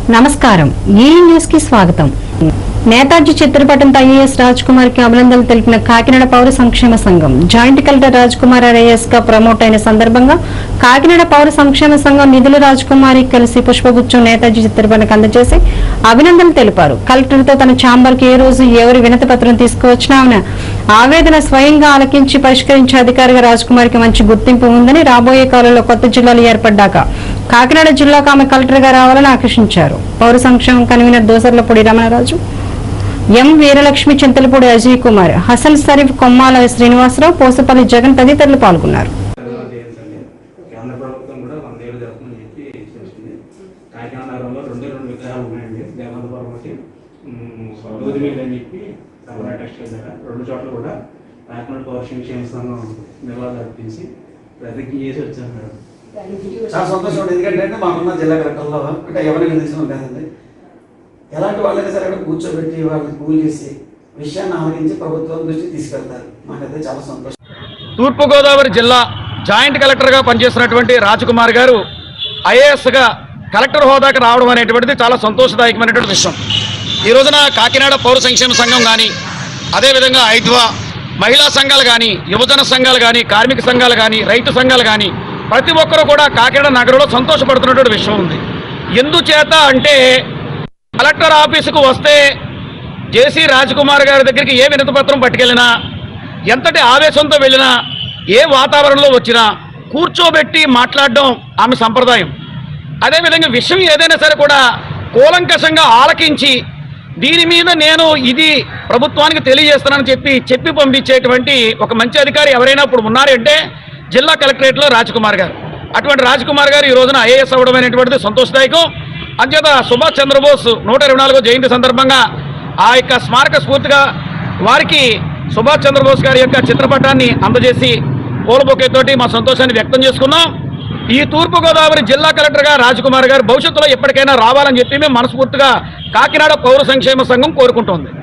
నమస్కారం ఈ న్యూస్ కి స్వాగతం నేతాజీ చిత్రపటంతో ఐఏఎస్ రాజ్ కుమార్ కి అభినందనలు తెలిపిన కాకినాడ పౌర సంక్షేమ సంఘం joint collector Raj Kumar IAS గా ప్రమోట్ అయిన సందర్భంగా కాకినాడ పౌర సంక్షేమ సంఘం నిధులు రాజ్ కుమార్ కలిసి పుష్పగుచ్చం నేతాజీ చిత్రపటానికి అందజేసి అభినందనలు తెలిపారు కలెక్టర్ తో తన ఛాంబర్ కి ఏ రోజు ఎవరి వినతి పత్రం తీసుకువచ్చినా ఆమె ఆవేదన స్వయంగా ఆలకించి పరిష్కరించే అధికారిగా రాజ్ కుమార్ కి మంచి గుర్తింపు ఉందని రాబోయే కాలంలో కొత్త జిల్లాలు ఏర్పడ్డాక కాకినాడ జిల్లాకు ఆమె కలెక్టర్ గా రావాలని ఆకర్షించారు పౌర సంక్షేమం కన్వీనర్ దోసర్లపూడి రమణరాజు ఎం వీరలక్ష్మి చింతలపూడి అజయ్ కుమార్ హసన్ షరీఫ్ కొమ్మాల శ్రీనివాసరావు పోసపల్లి జగన్ తదితరులు పాల్గొన్నారు చేయించండి కేంద్ర ప్రభుత్వం కూడా వంద ఏళ్ళు జరుగుతుందని చెప్పి చేసింది కాకినాడ నగరంలో రెండు రెండు విగ్రహాలు ఉన్నాయండి దేవంతపురం ఒకటి దూదిమీలు అని చెప్పి సపరేట్ టెక్స్టైల్ దగ్గర రెండు చోట్ల కూడా కాకినాడ పౌర సంక్షేమ సంఘం నివాళులు అర్పించి ప్రతిజ్ఞ చేసి వచ్చాను మేడం చాలా సంతోషం ఉంది ఎందుకంటే మాకున్న జిల్లా కలెక్టర్లో అంటే ఎవరికి తెలిసిన కదండి ఎలాంటి వాళ్ళైనా సరే అక్కడ కూర్చోబెట్టి వాళ్ళని కూల్ చేసి విషయాన్ని ఆలోచించి ప్రభుత్వం దృష్టికి తీసుకెళ్తారు మాకైతే చాలా సంతోషం తూర్పుగోదావరి జిల్లా జాయింట్ కలెక్టర్గా పనిచేస్తున్నటువంటి రాజకుమార్ గారు ఐఏఎస్గా కలెక్టర్ హోదాకి రావడం అనేటువంటిది చాలా సంతోషదాయకమైనటువంటి విషయం ఈ రోజున కాకినాడ పౌర సంక్షేమ సంఘం కానీ అదేవిధంగా ఐద్వా మహిళా సంఘాలు కానీ యువజన సంఘాలు కానీ కార్మిక సంఘాలు కానీ రైతు సంఘాలు కానీ ప్రతి ఒక్కరూ కూడా కాకినాడ నగరంలో సంతోషపడుతున్నటువంటి విషయం ఉంది ఎందుచేత అంటే కలెక్టర్ ఆఫీసుకు వస్తే జేసీ రాజకుమార్ గారి దగ్గరికి ఏ వినతి పత్రం పట్టుకెళ్ళినా ఎంతటి ఆవేశంతో వెళ్ళినా ఏ వాతావరణంలో వచ్చినా కూర్చోబెట్టి మాట్లాడడం ఆమె సంప్రదాయం అదేవిధంగా విషయం ఏదైనా సరే కూడా కూలంకషంగా ఆలకించి దీని మీద నేను ఇది ప్రభుత్వానికి తెలియజేస్తానని చెప్పి చెప్పి పంపించేటువంటి ఒక మంచి అధికారి ఎవరైనా ఇప్పుడు ఉన్నారంటే జిల్లా కలెక్టరేట్లో రాజ్కుమార్ గారు అటువంటి రాజ్కుమార్ గారు ఈ రోజున ఐఏఎస్ అవ్వడం అనేటువంటిది సంతోషదాయకం అంచేత సుభాష్ చంద్రబోస్ నూట ఇరవై నాలుగో జయంతి సందర్భంగా ఆ యొక్క స్మారక స్ఫూర్తిగా వారికి సుభాష్ చంద్రబోస్ గారి యొక్క చిత్రపటాన్ని అందజేసి పూల బొకేతోటి మా సంతోషాన్ని వ్యక్తం చేసుకున్నాం ఈ తూర్పుగోదావరి జిల్లా కలెక్టర్గా రాజకుమార్ గారు భవిష్యత్తులో ఎప్పటికైనా రావాలని చెప్పి మేము మనస్ఫూర్తిగా కాకినాడ పౌర సంక్షేమ సంఘం కోరుకుంటోంది